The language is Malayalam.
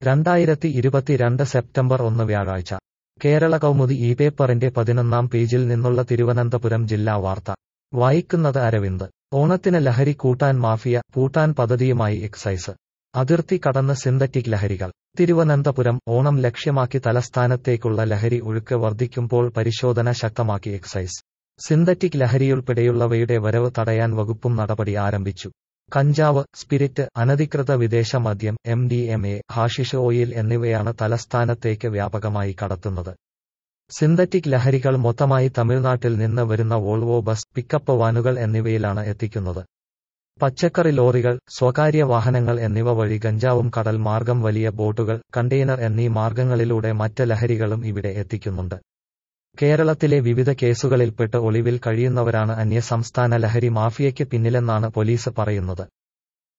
രണ്ടായിരത്തി ഇരുപത്തിരണ്ട് സെപ്റ്റംബർ ഒന്ന് വ്യാഴാഴ്ച കേരള കൗമുദി ഈ പേപ്പറിന്റെ പതിനൊന്നാം പേജിൽ നിന്നുള്ള തിരുവനന്തപുരം ജില്ലാ വാർത്ത വായിക്കുന്നത് അരവിന്ദ് ഓണത്തിന് ലഹരി കൂട്ടാൻ മാഫിയ പൂട്ടാൻ പദ്ധതിയുമായി എക്സൈസ് അതിർത്തി കടന്ന് സിന്തറ്റിക് ലഹരികൾ തിരുവനന്തപുരം ഓണം ലക്ഷ്യമാക്കി തലസ്ഥാനത്തേക്കുള്ള ലഹരി ഒഴുക്ക് വർദ്ധിക്കുമ്പോൾ പരിശോധന ശക്തമാക്കി എക്സൈസ് സിന്തറ്റിക് ലഹരിയുൾപ്പെടെയുള്ളവയുടെ വരവ് തടയാൻ വകുപ്പും നടപടി ആരംഭിച്ചു കഞ്ചാവ് സ്പിരിറ്റ് അനധികൃത വിദേശ മദ്യം M D M A hashish oil എന്നിവയാണ് തലസ്ഥാനത്തേക്ക് വ്യാപകമായി കടത്തുന്നത് സിന്തറ്റിക് ലഹരികൾ മൊത്തമായി തമിഴ്നാട്ടിൽ നിന്ന് വരുന്ന വോൾവോ ബസ് പിക്കപ്പ് വാനുകൾ എന്നിവയിലാണ് എത്തിക്കുന്നത് പച്ചക്കറി ലോറികൾ സ്വകാര്യ വാഹനങ്ങൾ എന്നിവ വഴി ഗഞ്ചാവും കടൽ മാർഗം വലിയ ബോട്ടുകൾ കണ്ടെയ്നർ എന്നീ മാർഗങ്ങളിലൂടെ മറ്റ് ലഹരികളും ഇവിടെ എത്തിക്കുന്നുണ്ട് കേരളത്തിലെ വിവിധ കേസുകളിൽപ്പെട്ട് ഒളിവിൽ കഴിയുന്നവരാണ് അന്യസംസ്ഥാന ലഹരി മാഫിയയ്ക്ക് പിന്നിലെന്നാണ് പോലീസ് പറയുന്നത്